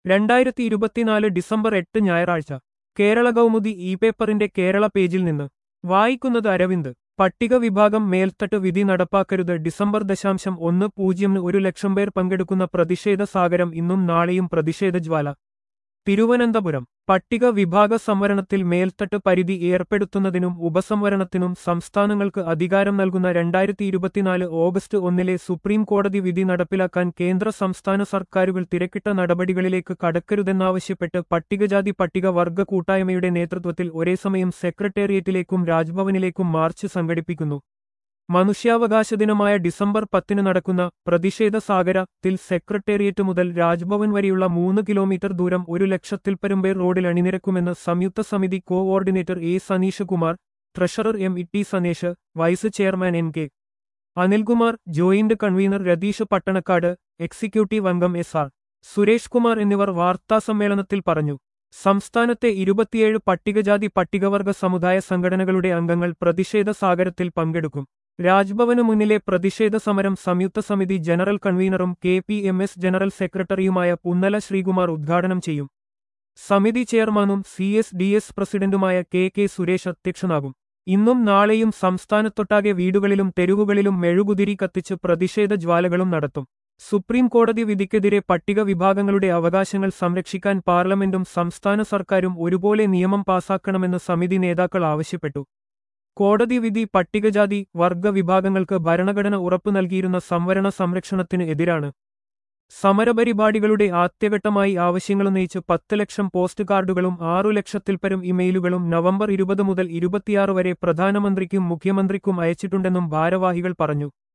രണ്ടായിരത്തി ഇരുപത്തിനാല് ഡിസംബർ എട്ട് ഞായറാഴ്ച കേരള കൗമുദി ഇ പേപ്പറിന്റെ കേരള പേജിൽ നിന്ന് വായിക്കുന്നത് അരവിന്ദ് പട്ടിക വിഭാഗം മേൽത്തട്ട് വിധി നടപ്പാക്കരുത് ഡിസംബർ ദശാംശം ഒന്ന് പൂജ്യമിന് ഒരു ലക്ഷം പേർ പങ്കെടുക്കുന്ന പ്രതിഷേധ സാഗരം ഇന്നും നാളെയും പ്രതിഷേധ ജ്വാല തിരുവനന്തപുരം പട്ടിക വിഭാഗ സംവരണത്തിൽ മേൽത്തട്ട് പരിധി ഏർപ്പെടുത്തുന്നതിനും ഉപസംവരണത്തിനും സംസ്ഥാനങ്ങൾക്ക് അധികാരം നൽകുന്ന രണ്ടായിരത്തി ഇരുപത്തിനാല് ഓഗസ്റ്റ് ഒന്നിലെ സുപ്രീം കോടതി വിധി നടപ്പിലാക്കാൻ കേന്ദ്ര സംസ്ഥാന സർക്കാരുകൾ തിരക്കിട്ട നടപടികളിലേക്ക് കടക്കരുതെന്നാവശ്യപ്പെട്ട് പട്ടികജാതി പട്ടികവർഗ കൂട്ടായ്മയുടെ നേതൃത്വത്തിൽ ഒരേസമയം സെക്രട്ടേറിയറ്റിലേക്കും രാജ്ഭവനിലേക്കും മാർച്ച് സംഘടിപ്പിക്കുന്നു മനുഷ്യാവകാശ ദിനമായ ഡിസംബർ പത്തിന് നടക്കുന്ന പ്രതിഷേധ സാഗരത്തിൽ സെക്രട്ടേറിയറ്റ് മുതൽ രാജ്ഭവൻ വരെയുള്ള മൂന്ന് കിലോമീറ്റർ ദൂരം ഒരു ലക്ഷത്തിൽപ്പരം പേർ റോഡിൽ അണിനിരക്കുമെന്ന് സംയുക്ത സമിതി coordinator A Saneesh Kumar treasurer M E Sanesh vice chairman N K Anilkumar joint convener Ratheesh Pattanakkad executive അംഗം എസ് ആർ സുരേഷ് കുമാർ എന്നിവർ വാർത്താസമ്മേളനത്തിൽ പറഞ്ഞു സംസ്ഥാനത്തെ ഇരുപത്തിയേഴ് പട്ടികജാതി പട്ടികവർഗ സമുദായ സംഘടനകളുടെ അംഗങ്ങൾ പ്രതിഷേധ സാഗരത്തിൽ പങ്കെടുക്കും രാജ്ഭവന് മുന്നിലെ പ്രതിഷേധ സമരം സംയുക്ത സമിതി ജനറൽ കൺവീനറും K P M S general സെക്രട്ടറിയുമായ പുന്നല ശ്രീകുമാർ ഉദ്ഘാടനം ചെയ്യും സമിതി ചെയർമാനും സി എസ് ഡി എസ് പ്രസിഡന്റുമായ കെ കെ സുരേഷ് അധ്യക്ഷനാകും ഇന്നും നാളെയും സംസ്ഥാനത്തൊട്ടാകെ വീടുകളിലും തെരുവുകളിലും മെഴുകുതിരി കത്തിച്ച് പ്രതിഷേധ ജ്വാലകളും നടത്തും സുപ്രീം കോടതി വിധിക്കെതിരെ പട്ടിക വിഭാഗങ്ങളുടെ അവകാശങ്ങൾ സംരക്ഷിക്കാൻ പാർലമെന്റും സംസ്ഥാന സർക്കാരും ഒരുപോലെ നിയമം പാസാക്കണമെന്ന് സമിതി നേതാക്കൾ ആവശ്യപ്പെട്ടു കോടതി വിധി പട്ടികജാതി വർഗ വിഭാഗങ്ങൾക്ക് ഭരണഘടന ഉറപ്പു നൽകിയിരുന്ന സംവരണ സംരക്ഷണത്തിന് എതിരാണ് സമരപരിപാടികളുടെ ആദ്യഘട്ടമായി ആവശ്യങ്ങളുന്നയിച്ച് പത്ത് ലക്ഷം പോസ്റ്റ് കാർഡുകളും ആറു ലക്ഷത്തിൽപ്പരം ഇമെയിലുകളും നവംബർ ഇരുപത് മുതൽ ഇരുപത്തിയാറ് വരെ പ്രധാനമന്ത്രിക്കും മുഖ്യമന്ത്രിക്കും അയച്ചിട്ടുണ്ടെന്നും ഭാരവാഹികൾ പറഞ്ഞു